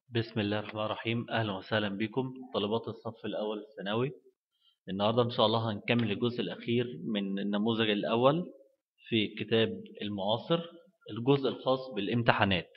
بسم الله الرحمن الرحيم أهلا وسهلا بكم طلبات الصف الأول الثانوي النهاردة إن شاء الله هنكمل الجزء الأخير من النموذج الأول في كتاب المعاصر الجزء الخاص بالامتحانات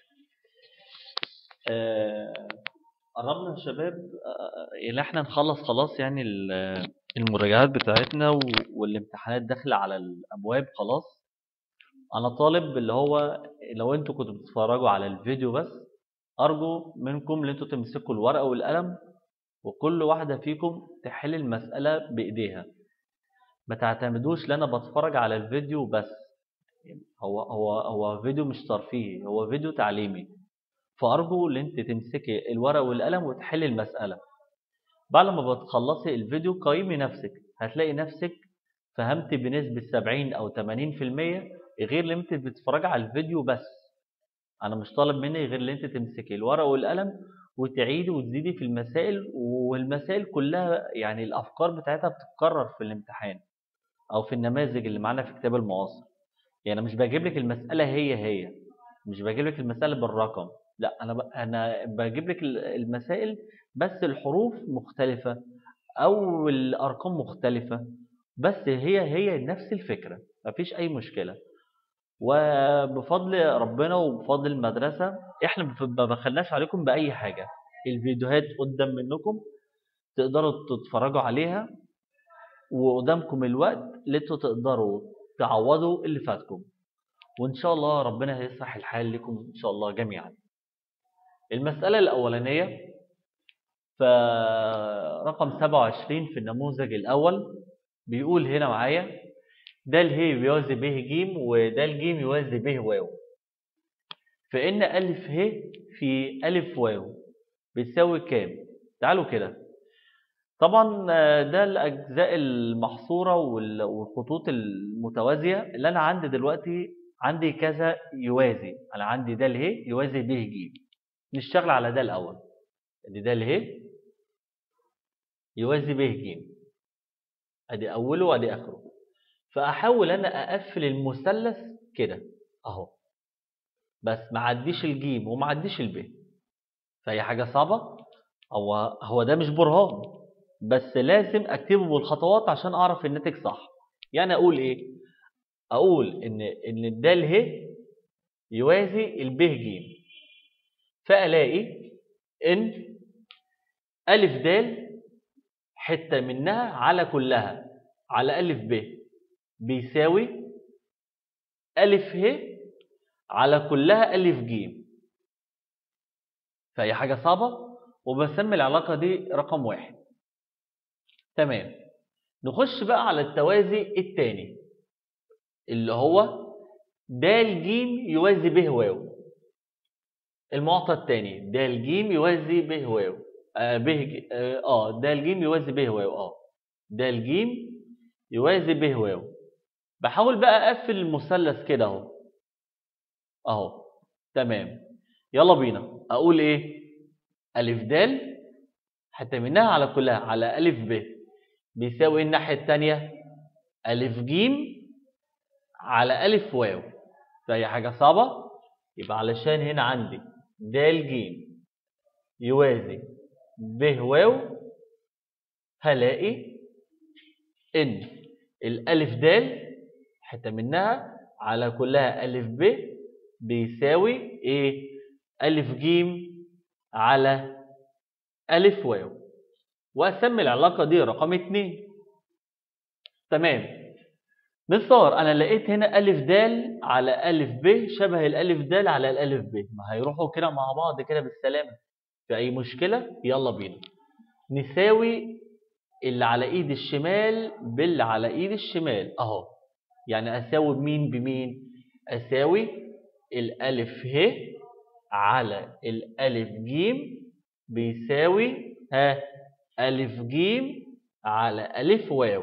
آه، قربنا يا شباب آه، إن احنا نخلص خلاص يعني ال- المراجعات بتاعتنا و- والامتحانات داخلة على الأبواب خلاص أنا طالب اللي هو لو انتوا كنتوا بتتفرجوا على الفيديو بس أرجو منكم إن انتوا تمسكوا الورقة والقلم وكل واحدة فيكم تحل المسألة بإيديها ما تعتمدوش لأنا بتفرج على الفيديو بس هو هو هو فيديو مش ترفيهي هو فيديو تعليمي فأرجو إن أنت تمسكي الورقة والقلم وتحل المسألة بعد ما بتخلصي الفيديو قيمي نفسك هتلاقي نفسك فهمت بنسبة 70 أو 80% غير اللي أنت بتتفرج على الفيديو بس أنا مش طالب منك غير اللي أنت تمسكي الورقة والقلم وتعيدي وتزيدي في المسائل والمسائل كلها يعني الأفكار بتاعتها بتتكرر في الامتحان أو في النماذج اللي معانا في كتاب المعاصر يعني أنا مش بجيب لك المسألة هي هي مش بجيب لك المسألة بالرقم لا أنا ب... أنا بجيب لك ال- المسائل بس الحروف مختلفة أو الأرقام مختلفة بس هي هي نفس الفكرة مفيش أي مشكلة وبفضل ربنا وبفضل المدرسة احنا بف- ما بخلناش عليكم بأي حاجة الفيديوهات قدام منكم تقدروا تتفرجوا عليها وقدامكم الوقت اللي انتوا تقدروا تعوضوا اللي فاتكم وإن شاء الله ربنا هيصلح الحال لكم إن شاء الله جميعا المسألة الأولانية فرقم 27 في النموذج الأول بيقول هنا معايا ده الهي يوازي به ج وده الجيم يوازي به واو فإن ألف ه في ألف واو بتساوي كام؟ تعالوا كده طبعا آه، ده الأجزاء المحصورة وال- والخطوط المتوازية اللي أنا عندي دلوقتي عندي كذا يوازي أنا عندي ده اله يوازي به ج نشتغل على ده الأول ادي ده اله يوازي به ج ادي أوله وادي آخره فأحاول أنا أقفل المثلث كده أهو بس ما عديش الجيم وما عديش الب فهي حاجة صعبة هو هو ده مش برهان بس لازم اكتبه بالخطوات عشان اعرف الناتج صح يعني اقول ايه اقول ان ان الدال ه يوازي الب ج فالاقي ان الف د حته منها على كلها على الف ب بيساوي الف ه على كلها الف ج فهي حاجه صعبه وبسمي العلاقه دي رقم واحد تمام نخش بقى على التوازي الثاني اللي هو د ج يوازي به واو المعطى الثاني د ج يوازي به واو آه به ج- اه آه، د ج يوازي به واو اه د ج يوازي به واو بحاول بقى اقفل المثلث كده اهو اهو تمام يلا بينا اقول ايه الف د حتى منها على كلها على الف ب بيساوي الناحية التانية ألف جيم على ألف واو فهي حاجة صعبة يبقى علشان هنا عندي دال جيم يوازي ب واو هلاقي إن الألف دال حتى منها على كلها ألف ب بيساوي إيه؟ ألف جيم على ألف واو وأسمي العلاقة دي رقم اتنين تمام مستر أنا لقيت هنا ألف دال على ألف ب شبه الألف دال على الألف ب ما هيروحوا كده مع بعض كده بالسلامة في أي مشكلة يلا بينا نساوي اللي على إيد الشمال باللي على إيد الشمال أهو يعني أساوي مين بمين أساوي الألف ه على الألف جيم بيساوي ها ألف جيم على ألف واو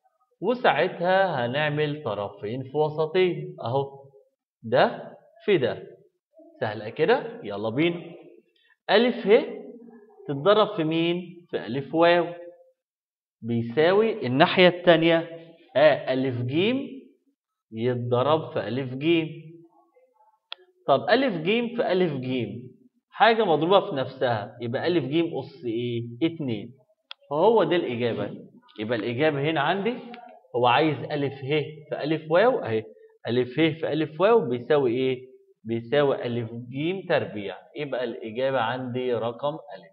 وساعتها هنعمل طرفين في وسطين أهو ده في ده سهلة كده يلا بينا ألف ه تتضرب في مين؟ في ألف واو بيساوي الناحية التانية آه ألف جيم يتضرب في ألف جيم طب ألف جيم في ألف جيم حاجة مضروبة في نفسها يبقى ألف ج أس إيه؟ اتنين فهو ده الإجابة يبقى الإجابة هنا عندي هو عايز ألف ه في ألف واو أهي ألف ه في ألف واو بيساوي إيه؟ بيساوي ألف ج تربيع يبقى الإجابة عندي رقم ألف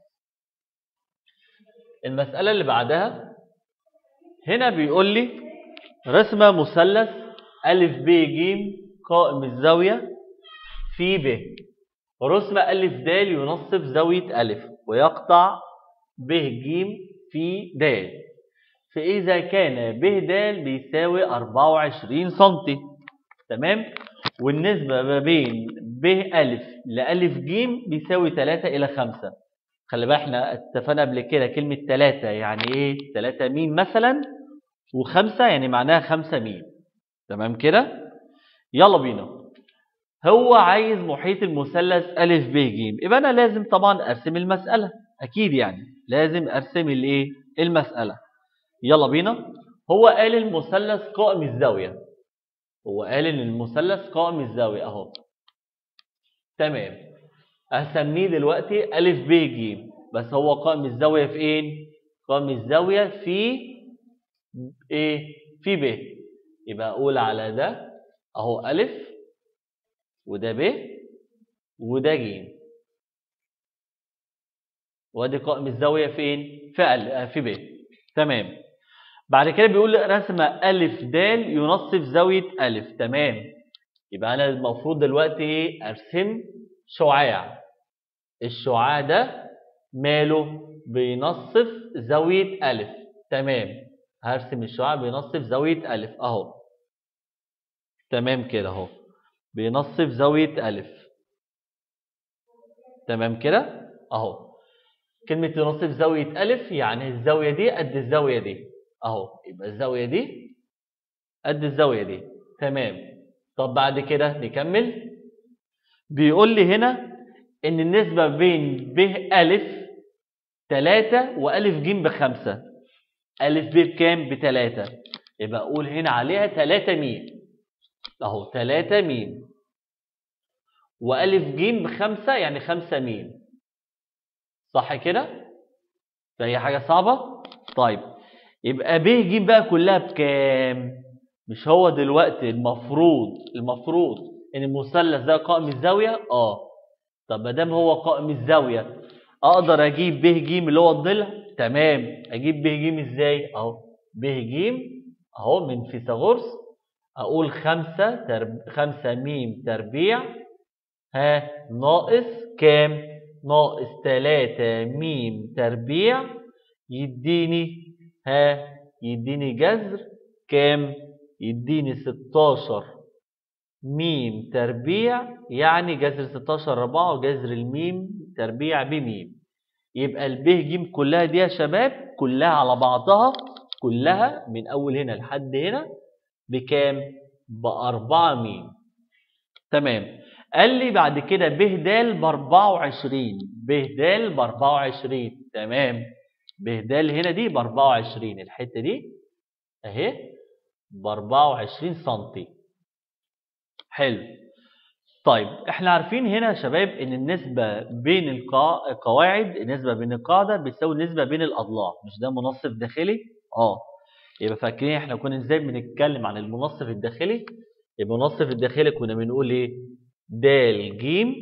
المسألة اللي بعدها هنا بيقول لي رسمة مثلث ألف ب ج قائم الزاوية في ب رسم ألف د ينصف زاوية ألف ويقطع ب ج في د فإذا كان ب د بيساوي 24 سم تمام والنسبة ما بين ب ألف لألف ج بيساوي 3 إلى 5 خلي بالك احنا اتفقنا قبل كده كلمة 3 يعني ايه 3 ميم مثلا و5 يعني معناها 5 ميم تمام كده يلا بينا هو عايز محيط المثلث أ ب ج يبقى أنا لازم طبعا أرسم المسألة أكيد يعني لازم أرسم الإيه المسألة يلا بينا هو قال المثلث قائم الزاوية هو قال إن المثلث قائم الزاوية أهو تمام أسميه دلوقتي أ ب ج بس هو قائم الزاوية في إيه؟ قائم الزاوية في إيه؟ في ب يبقى أقول على ده أهو أ وده ب وده ج وادي قائم الزاوية فين؟ في ال في ب تمام بعد كده بيقول رسمة أ د ينصف زاوية أ تمام يبقى أنا المفروض دلوقتي إيه؟ أرسم شعاع الشعاع ده ماله بينصف زاوية أ تمام هرسم الشعاع بينصف زاوية أ أهو تمام كده أهو بينصف زاوية أ تمام كده أهو كلمة ينصف زاوية أ يعني الزاوية دي قد الزاوية دي أهو يبقى الزاوية دي قد الزاوية دي تمام طب بعد كده نكمل بيقول لي هنا إن النسبة بين ب أ 3 وألف ج بخمسة ألف ب بكام؟ بتلاتة يبقى أقول هنا عليها تلاتة ميم أهو تلاتة ميم وألف ج بخمسة يعني خمسة ميم صح كده؟ فهي حاجة صعبة؟ طيب يبقى ب ج بقى كلها بكام؟ مش هو دلوقتي المفروض المفروض إن المثلث ده قائم الزاوية؟ آه طب ما دام هو قائم الزاوية اقدر اجيب ب ج اللي هو الضلع تمام اجيب ب ج ازاي اهو ب ج اهو من فيثاغورس اقول خمسة ترب... خمسة ميم تربيع ها ناقص كام ناقص تلاتة ميم تربيع يديني ها يديني جذر كام يديني ستاشر ميم تربيع يعني جذر 16 4 وجذر الميم تربيع بميم يبقى الب ج كلها دي يا شباب كلها على بعضها كلها من اول هنا لحد هنا بكام بأربعة ميم تمام قال لي بعد كده ب د ب 24 ب د ب 24 تمام ب د هنا دي ب 24 الحته دي اهي ب 24 سنتي حلو طيب احنا عارفين هنا يا شباب ان النسبة بين القا... القواعد النسبة بين القاعدة بتساوي النسبة بين الأضلاع مش ده منصف داخلي؟ اه يبقى فاكرين احنا كنا ازاي بنتكلم عن المنصف الداخلي؟ المنصف الداخلي كنا بنقول ايه؟ د ج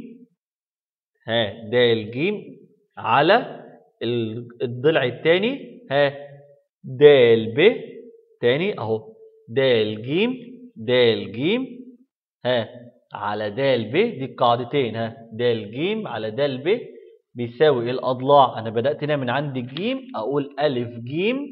ها د ج على الضلع الثاني ها د ب تاني اهو د ج د ج ها على د ب دي القاعدتين ها د ج على د ب بيساوي الأضلاع أنا بدأت هنا من عند ج أقول أ ج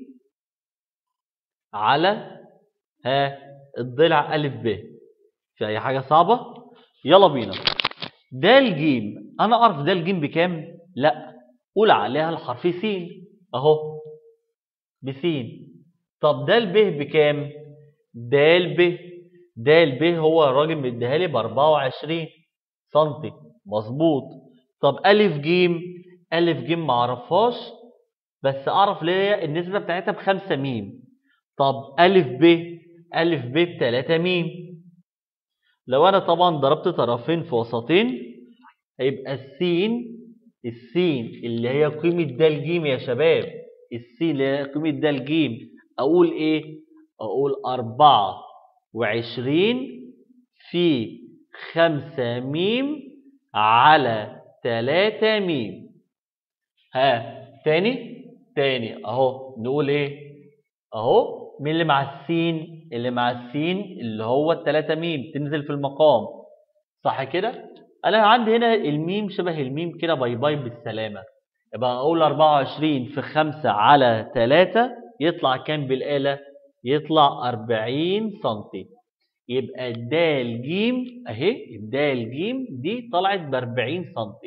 على ها الضلع أ ب في أي حاجة صعبة؟ يلا بينا د ج أنا أعرف د ج بكام؟ لا قول عليها الحرف س أهو بس طب د ب بكام؟ د ب د ب هو الراجل مديها لي ب 24 سم مظبوط طب ا ج ا ج ما اعرفهاش بس اعرف ليه النسبه بتاعتها ب 5 ميم طب ا ب ا ب ب 3 ميم لو انا طبعا ضربت طرفين في وسطين هيبقى السين السين اللي هي قيمة د ج يا شباب السين اللي هي قيمة د ج أقول إيه؟ أقول أربعة وعشرين في خمسة ميم على تلاتة ميم ها تاني تاني أهو نقول إيه؟ أهو مين اللي مع السين؟ اللي مع السين اللي هو التلاتة ميم تنزل في المقام صح كده؟ أنا عندي هنا الميم شبه الميم كده باي باي بالسلامة يبقى أقول 24 في 5 على 3 يطلع كام بالآلة؟ يطلع 40 سنتي يبقى د ج أهي د ج دي طلعت ب 40 سنتي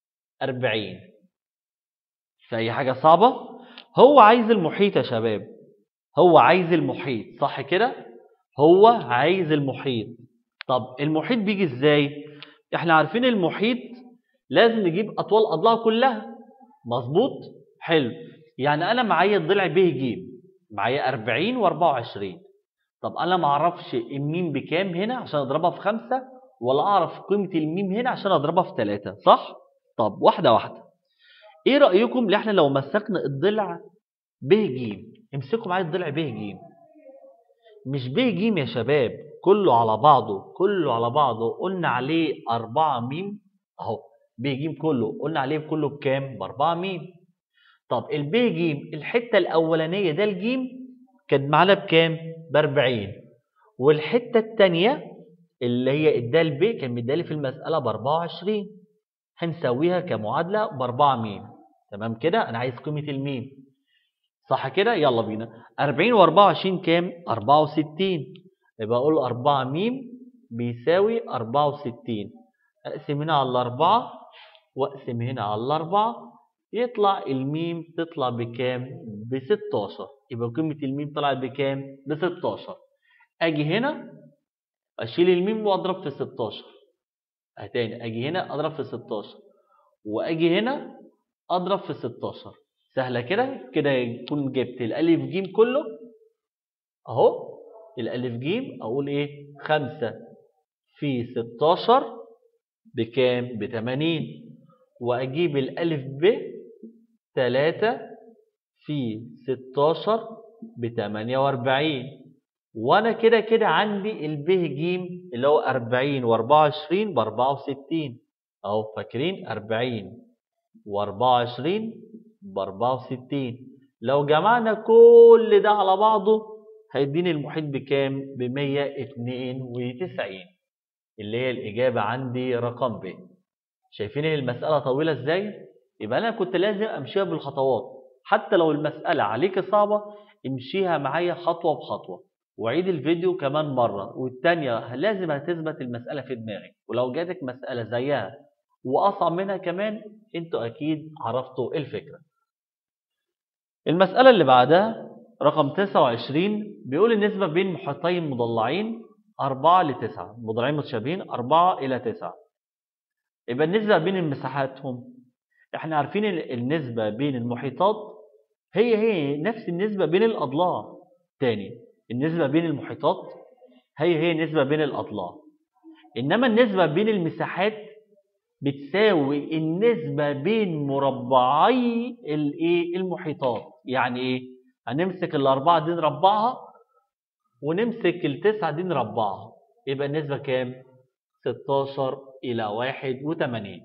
40 فأي حاجة صعبة؟ هو عايز المحيط يا شباب هو عايز المحيط صح كده؟ هو عايز المحيط طب المحيط بيجي ازاي؟ احنا عارفين المحيط لازم نجيب اطوال اضلاعه كلها مظبوط حلو يعني انا معايا الضلع ب ج معايا 40 و24 طب انا ما اعرفش الميم بكام هنا عشان اضربها في 5 ولا اعرف قيمه الميم هنا عشان اضربها في 3 صح طب واحده واحده ايه رايكم ان احنا لو مسكنا الضلع ب ج امسكوا معايا الضلع ب ج مش ب ج يا شباب كله على بعضه كله على بعضه قلنا عليه 4 ميم اهو ب ج كله قلنا عليه كله بكام ب 4 ميم طب الب ج الحته الاولانيه ده الجيم كانت معانا بكام ب 40 والحته الثانيه اللي هي الدال ب كان مدالي في المساله ب 24 هنسويها كمعادله ب 4 ميم تمام كده انا عايز قيمه الميم صح كده يلا بينا 40 و24 كام 64 يبقى اقول 4 ميم بيساوي 64 اقسم هنا على الأربعة واقسم هنا على الأربعة يطلع الميم تطلع بكام ب 16 يبقى قيمة الميم طلعت بكام ب 16 اجي هنا اشيل الميم واضرب في 16 تاني اجي هنا اضرب في 16 واجي هنا اضرب في 16 سهلة كده كده يكون جبت الالف ج كله اهو الالف ج اقول ايه 5 في 16 بكام ب 80 واجيب الالف ب 3 في 16 ب 48 وانا كده كده عندي الب ج اللي هو 40 و24 ب 64 اهو فاكرين 40 و24 ب 64 لو جمعنا كل ده على بعضه هيديني المحيط بكام ب 192 اللي هي الإجابة عندي رقم ب شايفين المسألة طويلة ازاي يبقى أنا كنت لازم أمشيها بالخطوات حتى لو المسألة عليك صعبة امشيها معايا خطوة بخطوة وعيد الفيديو كمان مرة والتانية لازم هتثبت المسألة في دماغك ولو جاتك مسألة زيها وأصعب منها كمان انتوا أكيد عرفتوا الفكرة المسألة اللي بعدها رقم 29 بيقول النسبة بين محيطين مضلعين 4 ل 9 مضلعين متشابهين 4 إلى 9 يبقى النسبة بين مساحاتهم احنا عارفين النسبة بين المحيطات هي هي نفس النسبة بين الأضلاع تاني النسبة بين المحيطات هي هي النسبة بين الأضلاع إنما النسبة بين المساحات بتساوي النسبة بين مربعي الايه المحيطات يعني ايه هنمسك الأربعة دي نربعها ونمسك التسعة دي نربعها يبقى النسبة كام 16 إلى 81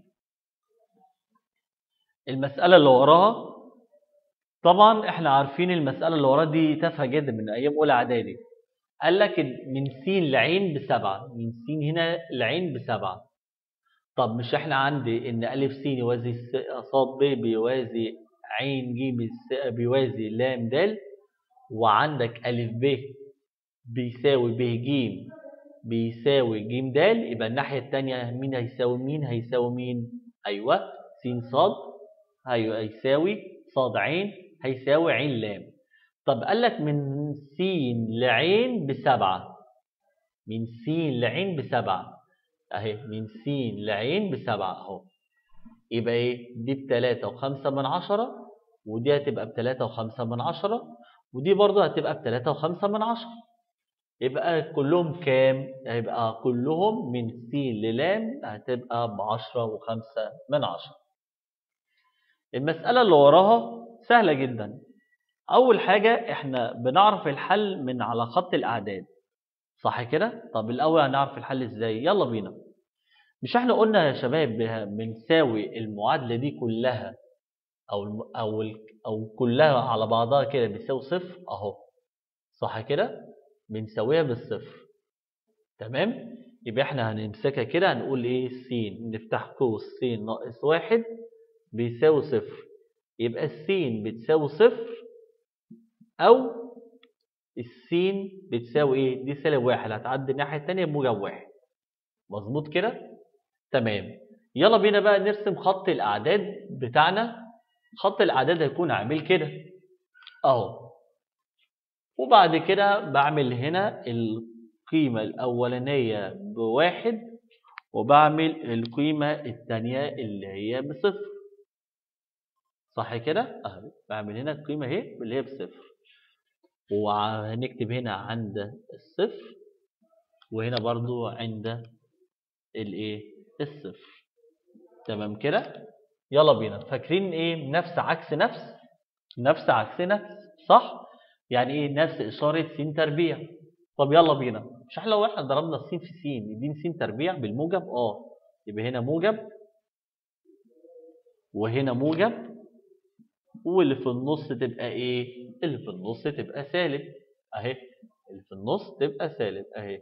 المسألة اللي وراها طبعا احنا عارفين المسألة اللي وراها دي تافهة جدا من أيام أولى إعدادي قال لك من س لعين بسبعة من س هنا لعين بسبعة طب مش احنا عندي ان ألف س يوازي صاد ب بيوازي عين ج بيوازي لام د وعندك ألف ب بيساوي ب ج بيساوي ج د يبقى الناحية التانية مين هيساوي مين هيساوي مين أيوة س صاد أيوة هيساوي صاد عين هيساوي عين لام طب قال لك من س لعين بسبعة من س لعين بسبعة اهي من س لعين بسبعة اهو يبقى ايه دي بتلاتة وخمسة من عشرة ودي هتبقى بتلاتة وخمسة من عشرة ودي برضه هتبقى بتلاتة وخمسة من عشرة يبقى كلهم كام؟ هيبقى كلهم من س للام هتبقى بعشرة وخمسة من عشرة المسألة اللي وراها سهلة جدا أول حاجة إحنا بنعرف الحل من على خط الأعداد صح كده؟ طب الأول هنعرف الحل إزاي؟ يلا بينا مش إحنا قلنا يا شباب بنساوي المعادلة دي كلها أو الم... أو ال... أو كلها على بعضها كده بتساوي صفر أهو صح كده؟ بنساويها بالصفر تمام؟ يبقى إحنا هنمسكها كده هنقول إيه س نفتح قوس س ناقص واحد بيساوي صفر يبقى السين بتساوي صفر أو السين بتساوي إيه؟ دي سالب واحد هتعدي الناحية التانية بموجب واحد مظبوط كده؟ تمام يلا بينا بقى نرسم خط الأعداد بتاعنا خط الأعداد هيكون عامل كده أهو وبعد كده بعمل هنا القيمة الأولانية بواحد وبعمل القيمة الثانية اللي هي بصفر صح كده؟ أهو بعمل هنا القيمة اهي اللي هي بصفر وهنكتب هنا عند الصفر وهنا برضو عند الايه؟ الصفر تمام كده؟ يلا بينا فاكرين ايه؟ نفس عكس نفس نفس عكس نفس صح؟ يعني ايه نفس إشارة س تربيع طب يلا بينا مش احنا لو احنا ضربنا السين في س يديني س تربيع بالموجب اه يبقى هنا موجب وهنا موجب واللي في النص تبقى ايه اللي في النص تبقى سالب اهي اللي في النص تبقى سالب اهي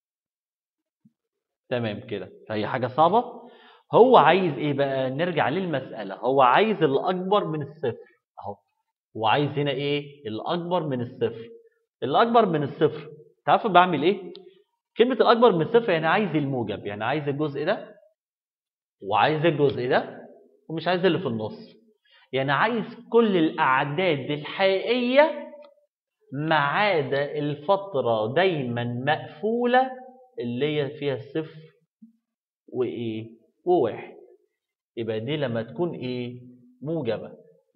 تمام كده فهي حاجة صعبة هو عايز ايه بقى نرجع للمسألة هو عايز الأكبر من الصفر اهو هو عايز هنا ايه الأكبر من الصفر الأكبر من الصفر تعرفوا بعمل ايه كلمة الأكبر من الصفر يعني عايز الموجب يعني عايز الجزء ده وعايز الجزء ده ومش عايز اللي في النص يعني عايز كل الأعداد الحقيقية ما عدا الفترة دايما مقفولة اللي هي فيها صفر وإيه وواحد يبقى دي لما تكون إيه موجبة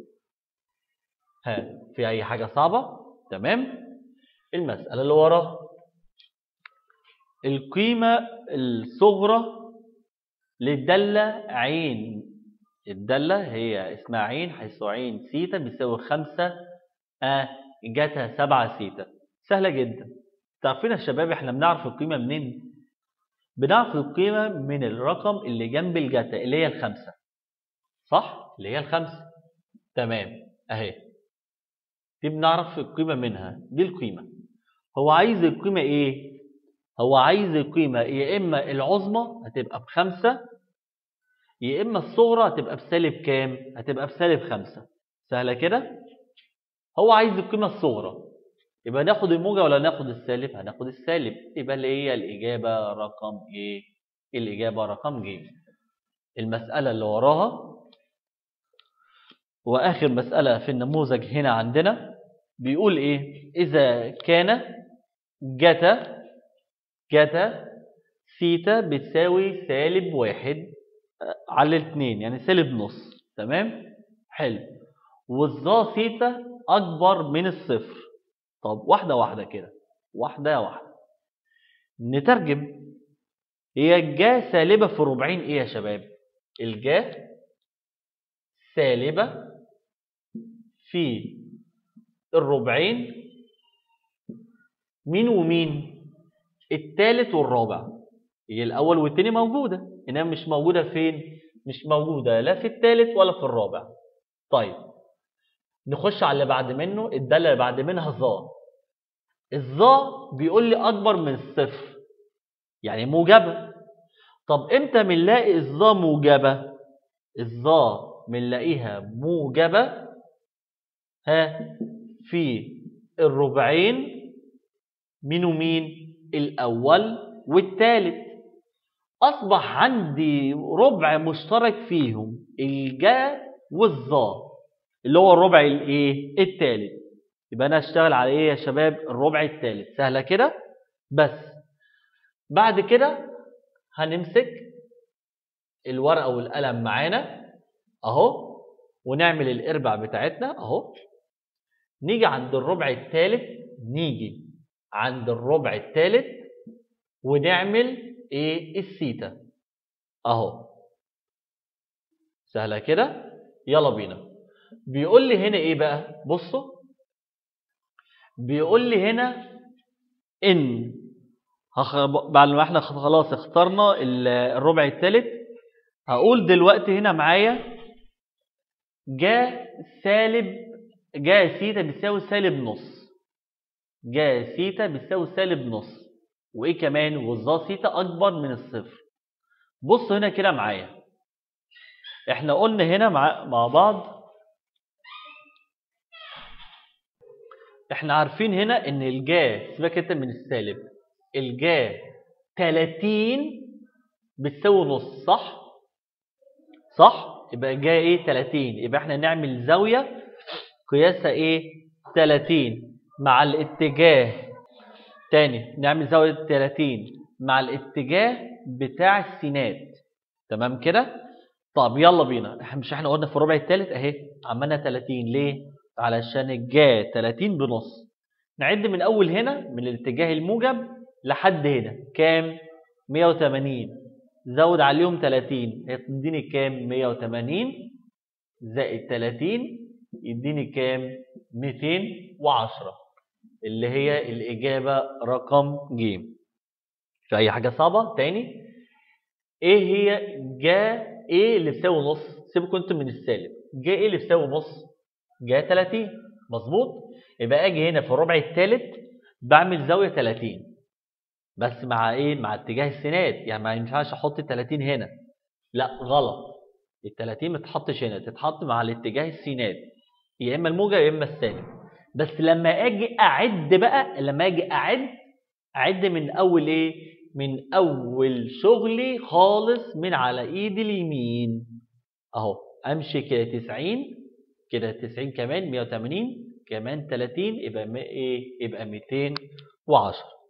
ها في أي حاجة صعبة تمام المسألة اللي وراها القيمة الصغرى للدالة عين الدالة هي اسمها عين حيث عين سيتا بيساوي خمسة آه جاتها سبعة سيتا سهلة جدا تعرفين يا شباب احنا بنعرف القيمة منين؟ بنعرف القيمة من الرقم اللي جنب الجاتا اللي هي الخمسة صح؟ اللي هي الخمسة تمام اهي دي بنعرف القيمة منها دي القيمة هو عايز القيمة ايه؟ هو عايز القيمة يا إما العظمى هتبقى بخمسة يا إما الصغرى هتبقى بسالب كام؟ هتبقى بسالب خمسة سهلة كده؟ هو عايز القيمة الصغرى يبقى ناخد الموجة ولا ناخد السالب؟ هناخد السالب يبقى اللي هي الإجابة رقم إيه؟ الإجابة رقم ج المسألة اللي وراها وآخر مسألة في النموذج هنا عندنا بيقول إيه؟ إذا كان جتا جتا سيتا بتساوي سالب واحد على الاثنين يعني سالب نص تمام حلو والظا سيتا اكبر من الصفر طب واحده واحده كده واحده واحده نترجم هي الجا سالبه في الربعين ايه يا شباب الجا سالبه في الربعين مين ومين الثالث والرابع هي الاول والثاني موجوده انما مش موجوده فين مش موجوده لا في الثالث ولا في الرابع طيب نخش على اللي بعد منه الداله اللي بعد منها ظا الظا بيقول لي اكبر من الصفر يعني موجبه طب امتى بنلاقي الظا موجبه الظا بنلاقيها موجبه ها في الربعين مين ومين الأول والثالث أصبح عندي ربع مشترك فيهم الجا والظا اللي هو الربع الايه الثالث يبقى انا اشتغل على ايه يا شباب الربع الثالث سهله كده بس بعد كده هنمسك الورقه والقلم معانا اهو ونعمل الاربع بتاعتنا اهو نيجي عند الربع الثالث نيجي عند الربع الثالث ونعمل ايه السيتا اهو سهله كده يلا بينا بيقول لي هنا ايه بقى بصوا بيقول لي هنا ان هخ... بعد ما احنا خلاص اخترنا الربع الثالث هقول دلوقتي هنا معايا جا سالب جا سيتا بيساوي سالب نص جا سيتا بيساوي سالب نص وايه كمان والظا سيتا اكبر من الصفر بص هنا كده معايا احنا قلنا هنا مع, مع بعض احنا عارفين هنا ان الجا سيبك انت من السالب الجا 30 بتساوي نص صح صح يبقى جا ايه 30 يبقى احنا نعمل زاويه قياسها ايه 30 مع الاتجاه تاني نعمل زاويه 30 مع الاتجاه بتاع السينات تمام كده طب يلا بينا احنا مش احنا قلنا في الربع الثالث اهي عملنا 30 ليه علشان الجا 30 بنص نعد من اول هنا من الاتجاه الموجب لحد هنا كام 180 زود عليهم 30 هتديني كام 180 زائد 30 يديني كام 210 اللي هي الإجابة رقم ج في أي حاجة صعبة تاني إيه هي جا إيه اللي بتساوي نص سيبكم أنتم من السالب جا إيه اللي بتساوي نص جا 30 مظبوط يبقى أجي هنا في الربع الثالث بعمل زاوية 30 بس مع ايه مع اتجاه السينات يعني ما ينفعش احط 30 هنا لا غلط ال 30 ما تتحطش هنا تتحط مع الاتجاه السينات يا اما الموجب يا اما السالب بس لما اجي اعد بقى لما اجي اعد اعد من اول ايه من اول شغلي خالص من على ايدي اليمين اهو امشي كده 90 كده 90 كمان 180 كمان 30 يبقى ايه يبقى 210